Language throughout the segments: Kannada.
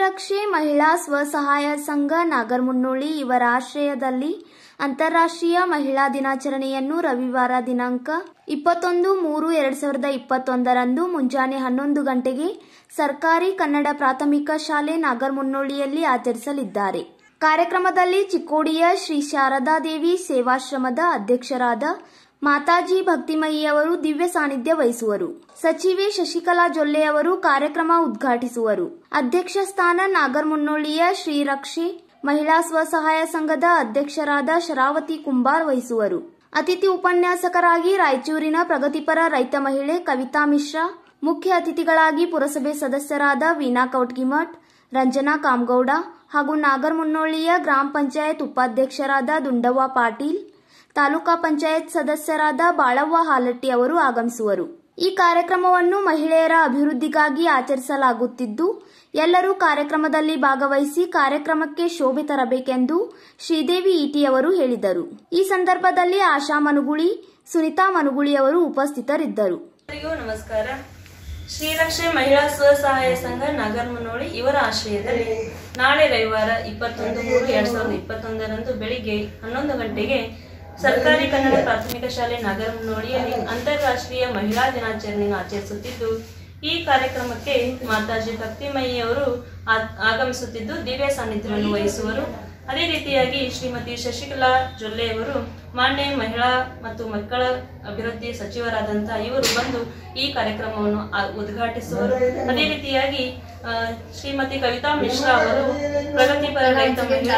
ಶ್ರೀರಕ್ಷೆ ಮಹಿಳಾ ಸ್ವಸಹಾಯ ಸಂಘ ನಾಗರಮುನ್ನೋಳಿ ಇವರ ಆಶ್ರಯದಲ್ಲಿ ಅಂತಾರಾಷ್ಟ್ರೀಯ ಮಹಿಳಾ ದಿನಾಚರಣೆಯನ್ನು ರವಿವಾರ ದಿನಾಂಕ ಇಪ್ಪತ್ತೊಂದು ಮೂರು ಎರಡ್ ಸಾವಿರದ ಇಪ್ಪತ್ತೊಂದರಂದು ಮುಂಜಾನೆ ಹನ್ನೊಂದು ಗಂಟೆಗೆ ಸರ್ಕಾರಿ ಕನ್ನಡ ಪ್ರಾಥಮಿಕ ಶಾಲೆ ನಾಗರಮುನ್ನೋಳಿಯಲ್ಲಿ ಆಚರಿಸಲಿದ್ದಾರೆ ಕಾರ್ಯಕ್ರಮದಲ್ಲಿ ಚಿಕ್ಕೋಡಿಯ ಶ್ರೀ ಶಾರದಾದೇವಿ ಸೇವಾಶ್ರಮದ ಅಧ್ಯಕ್ಷರಾದ ಮಾತಾಜಿ ಭಕ್ತಿಮಯಿ ಅವರು ದಿವ್ಯ ಸಾನ್ನಿಧ್ಯ ವಹಿಸುವರು ಸಚಿವೆ ಶಶಿಕಲಾ ಜೊಲ್ಲೆ ಅವರು ಕಾರ್ಯಕ್ರಮ ಉದ್ಘಾಟಿಸುವರು ಅಧ್ಯಕ್ಷ ಸ್ಥಾನ ನಾಗರಮುನ್ನೋಳಿಯ ಶ್ರೀರಕ್ಷೆ ಮಹಿಳಾ ಸ್ವಸಹಾಯ ಸಂಘದ ಅಧ್ಯಕ್ಷರಾದ ಶರಾವತಿ ಕುಂಬಾರ್ ವಹಿಸುವರು ಅತಿಥಿ ಉಪನ್ಯಾಸಕರಾಗಿ ರಾಯಚೂರಿನ ಪ್ರಗತಿಪರ ರೈತ ಮಹಿಳೆ ಕವಿತಾ ಮಿಶ್ರಾ ಮುಖ್ಯ ಅತಿಥಿಗಳಾಗಿ ಪುರಸಭೆ ಸದಸ್ಯರಾದ ವೀಣಾ ಕೌಟ್ಗಿಮಠ್ ರಂಜನಾ ಕಾಮಗೌಡ ಹಾಗೂ ನಾಗರಮುನ್ನೋಳಿಯ ಗ್ರಾಮ ಪಂಚಾಯತ್ ಉಪಾಧ್ಯಕ್ಷರಾದ ದುಂಡವ್ವ ಪಾಟೀಲ್ ತಾಲೂಕಾ ಪಂಚಾಯತ್ ಸದಸ್ಯರಾದ ಬಾಳವ್ವ ಹಾಲಟ್ಟಿ ಅವರು ಆಗಮಿಸುವರು ಈ ಕಾರ್ಯಕ್ರಮವನ್ನು ಮಹಿಳೆಯರ ಅಭಿವೃದ್ಧಿಗಾಗಿ ಆಚರಿಸಲಾಗುತ್ತಿದ್ದು ಎಲ್ಲರೂ ಕಾರ್ಯಕ್ರಮದಲ್ಲಿ ಭಾಗವಹಿಸಿ ಕಾರ್ಯಕ್ರಮಕ್ಕೆ ಶೋಭೆ ತರಬೇಕೆಂದು ಶ್ರೀದೇವಿ ಈಟಿ ಅವರು ಹೇಳಿದರು ಈ ಸಂದರ್ಭದಲ್ಲಿ ಆಶಾ ಮನುಗುಳಿ ಸುನಿತಾ ಮನುಗುಳಿ ಅವರು ಉಪಸ್ಥಿತರಿದ್ದರು ಎಲ್ಲರಿಗೂ ನಮಸ್ಕಾರ ಶ್ರೀರಕ್ಷೆ ಮಹಿಳಾ ಸ್ವಸಹಾಯ ಸಂಘ ನಾಗರಮನೋಳಿ ಇವರ ಆಶ್ರಯದಲ್ಲಿ ನಾಳೆ ರವಿವಾರ ಇಪ್ಪತ್ತೊಂದು ಮೂರು ಎರಡ್ ಸಾವಿರದ ಇಪ್ಪತ್ತೊಂದರಂದು ಬೆಳಿಗ್ಗೆ ಹನ್ನೊಂದು ಗಂಟೆಗೆ ಸರ್ಕಾರಿ ಕನ್ನಡ ಪ್ರಾಥಮಿಕ ಶಾಲೆ ನಾಗರಮನೋಳಿಯಲ್ಲಿ ಅಂತಾರಾಷ್ಟ್ರೀಯ ಮಹಿಳಾ ದಿನಾಚರಣೆಯನ್ನು ಆಚರಿಸುತ್ತಿದ್ದು ಈ ಕಾರ್ಯಕ್ರಮಕ್ಕೆ ಮಾತಾಜಿ ಭಕ್ತಿಮಯಿ ಅವರು ಆ- ಆಗಮಿಸುತ್ತಿದ್ದು ದಿವ್ಯ ಸಾನ್ನಿಧ್ಯವನ್ನು ವಹಿಸುವರು ಅದೇ ರೀತಿಯಾಗಿ ಶ್ರೀಮತಿ ಶಶಿಕಲಾ ಜೊಲ್ಲೆಯವರು ಮಾನ್ಯ ಮಹಿಳಾ ಮತ್ತು ಮಕ್ಕಳ ಅಭಿವೃದ್ಧಿ ಸಚಿವರಾದಂತಹ ಇವರು ಬಂದು ಈ ಕಾರ್ಯಕ್ರಮವನ್ನು ಆ- ಉದ್ಘಾಟಿಸುವರು ಅದೇ ರೀತಿಯಾಗಿ ಆ, ಶ್ರೀಮತಿ ಕವಿತಾ ಮಿಶ್ರಾ ಅವರು ಪ್ರಗತಿಪರ ರೈತ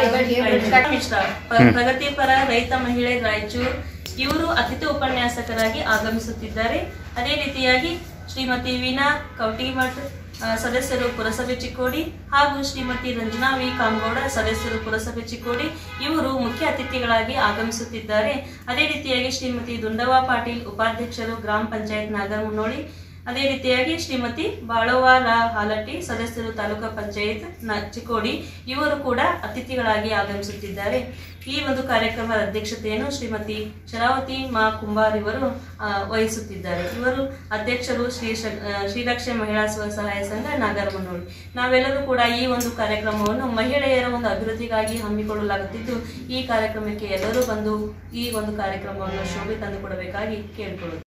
ಮಹಿಳೆ ಮಿಶ್ರಾ ಪ- ಪ್ರಗತಿಪರ ರೈತ ಮಹಿಳೆ ರಾಯಚೂರು ಇವರು ಅತಿಥಿ ಉಪನ್ಯಾಸಕರಾಗಿ ಆಗಮಿಸುತ್ತಿದ್ದಾರೆ ಅದೇ ರೀತಿಯಾಗಿ ಶ್ರೀಮತಿ ವೀಣಾ ಕೌಟಿಮಠ್ ಆ, ಸದಸ್ಯರು ಪುರಸಭೆ ಚಿಕ್ಕೋಡಿ ಹಾಗೂ ಶ್ರೀಮತಿ ರಂಜನಾ ವಿ ಕಾಮಗೌಡ ಸದಸ್ಯರು ಪುರಸಭೆ ಚಿಕ್ಕೋಡಿ ಇವರು ಮುಖ್ಯ ಅತಿಥಿಗಳಾಗಿ ಆಗಮಿಸುತ್ತಿದ್ದಾರೆ ಅದೇ ರೀತಿಯಾಗಿ ಶ್ರೀಮತಿ ದುಂಡವ್ವ ಪಾಟೀಲ್ ಉಪಾಧ್ಯಕ್ಷರು ಗ್ರಾಮ ಪಂಚಾಯತ್ ನಾಗರಮುನ್ನೋಳಿ ಅದೇ ರೀತಿಯಾಗಿ ಶ್ರೀಮತಿ ಬಾಳವ್ವ ರಾ ಹಾಲಟ್ಟಿ ಸದಸ್ಯರು ತಾಲೂಕಾ ಪಂಚಾಯತ್ ನ- ಚಿಕ್ಕೋಡಿ ಇವರು ಕೂಡ ಅತಿಥಿಗಳಾಗಿ ಆಗಮಿಸುತ್ತಿದ್ದಾರೆ ಈ ಒಂದು ಕಾರ್ಯಕ್ರಮದ ಅಧ್ಯಕ್ಷತೆಯನ್ನು ಶ್ರೀಮತಿ ಶರಾವತಿ ಮಾ ಕುಂಬಾರ್ ಇವರು ಆ, ವಹಿಸುತ್ತಿದ್ದಾರೆ ಇವರು ಅಧ್ಯಕ್ಷರು ಶ್ರೀ ಶ- ಆ, ಶ್ರೀರಕ್ಷೆ ಮಹಿಳಾ ಸ್ವಸಹಾಯ ಸಂಘ ನಾಗರಮನೋಳಿ ನಾವೆಲ್ಲರೂ ಕೂಡ ಈ ಒಂದು ಕಾರ್ಯಕ್ರಮವನ್ನು ಮಹಿಳೆಯರ ಒಂದು ಅಭಿವೃದ್ಧಿಗಾಗಿ ಹಮ್ಮಿಕೊಳ್ಳಲಾಗುತ್ತಿದ್ದು ಈ ಕಾರ್ಯಕ್ರಮಕ್ಕೆ ಎಲ್ಲರೂ ಬಂದು ಈ ಒಂದು ಕಾರ್ಯಕ್ರಮವನ್ನು ಶೋಭೆ ತಂದುಕೊಡಬೇಕಾಗಿ ಕೇಳಿಕೊಳ್ಳುತ್ತೇವೆ